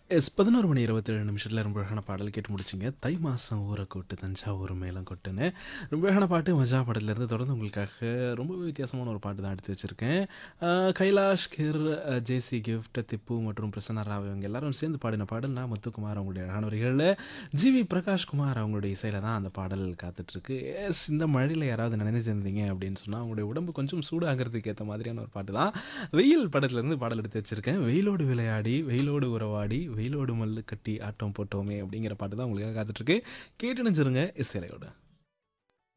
S பதினோரு மணி இருபத்தேழு நிமிஷத்தில் ரொம்ப அழகான பாடல் கேட்டு முடிச்சிங்க தை மாதம் ஊரை கொட்டு தஞ்சாவூர் மேலம் கொட்டுன்னு ரொம்ப அழகான பாட்டு மஜா பாடலேருந்து தொடர்ந்து உங்களுக்காக ரொம்ப வித்தியாசமான ஒரு பாட்டு தான் எடுத்து வச்சுருக்கேன் அஹ், கைலாஷ் கிர் அஹ், ஜேசி கிஃப்ட் திப்பு மற்றும் பிரசன்னா ராவ் இவங்க எல்லாரும் சேர்ந்து பாடின பாடல் நான் முத்துக்குமார் அவங்களுடைய அழகான வரிகளில் ஜிவி பிரகாஷ் குமார் அவங்களுடைய இசையில் தான் அந்த பாடல் காத்துட்ருக்கு எஸ் இந்த மழையில் யாராவது நினைச்சிருந்தீங்க அப்படின்னு சொன்னால் அவங்களுடைய உடம்பு கொஞ்சம் சூடாகிறதுக்கு ஏற்ற மாதிரியான ஒரு பாட்டு தான் வெயில் படத்துலேருந்து பாடல் எடுத்து வச்சுருக்கேன் வெயிலோடு விளையாடி வெயிலோடு உறவாடி வெயிலோடு மல்லு கட்டி ஆட்டம் போட்டோமே அப்படிங்கிற பாட்டு தான் உங்களுக்காக காத்துட்ருக்கு கேட்டு நினைச்சிருங்க இசைலையோட